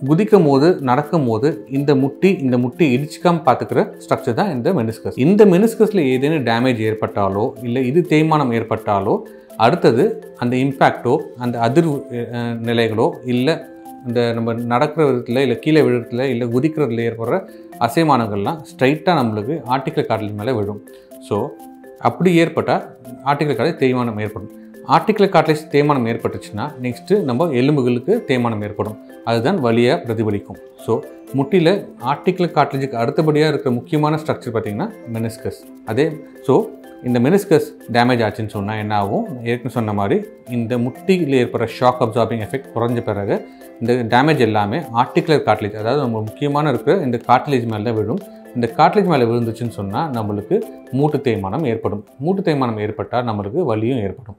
குதிக்கும் போது நடக்கும் போது இந்த முட்டி இந்த முட்டி இடிச்சிக்காம பார்த்துக்கிற ஸ்ட்ரக்சர் தான் இந்த மெனிஸ்கஸ் இந்த மெனிஸ்கஸில் ஏதேனும் டேமேஜ் ஏற்பட்டாலோ இல்லை இது தேய்மானம் ஏற்பட்டாலோ அடுத்தது அந்த இம்பேக்டோ அந்த அதிர்வு அஹ், நிலைகளோ இல்லை இந்த நம்ம நடக்கிற விதத்தில் இல்லை கீழே விழுறதுல இல்லை குதிக்கிறதுல ஏற்படுற அசைமானங்கள்லாம் ஸ்ட்ரைட்டாக நம்மளுக்கு ஆர்டிக்கல் கார்டில் மேலே விழும் ஸோ அப்படி ஏற்பட்டால் ஆர்டிக்கல் கார்டில் தேய்மானம் ஏற்படும் ஆர்டிக்கல் கார்டிலேஜ் தேய்மானம் ஏற்பட்டுச்சுன்னா நெக்ஸ்ட்டு நம்ம எலும்புகளுக்கு தேய்மானம் ஏற்படும் அதுதான் வலியாக பிரதிபலிக்கும் ஸோ முட்டியில் ஆர்டிக்கல் கார்ட்லேஜுக்கு அடுத்தபடியாக இருக்கிற முக்கியமான ஸ்ட்ரக்சர் பார்த்திங்கன்னா மெனிஸ்கஸ் அதே ஸோ இந்த மெனிஸ்கஸ் டேமேஜ் ஆச்சுன்னு சொன்னால் என்ன ஆகும் ஏற்கனவே சொன்ன மாதிரி இந்த முட்டியில் ஏற்படுற ஷாக் அப்சார்பிங் எஃபெக்ட் குறைஞ்ச பிறகு இந்த டேமேஜ் எல்லாமே ஆர்டிகுலர் கார்ட்லேஜ் அதாவது நம்ம முக்கியமான இருக்கிற இந்த கார்ட்லேஜ் மேலே தான் விழும் இந்த கார்ட்லேஜ் மேலே விழுந்துச்சுன்னு சொன்னால் நம்மளுக்கு மூட்டு தேய்மானம் ஏற்படும் மூட்டு தேய்மானம் ஏற்பட்டால் நம்மளுக்கு வலியும் ஏற்படும்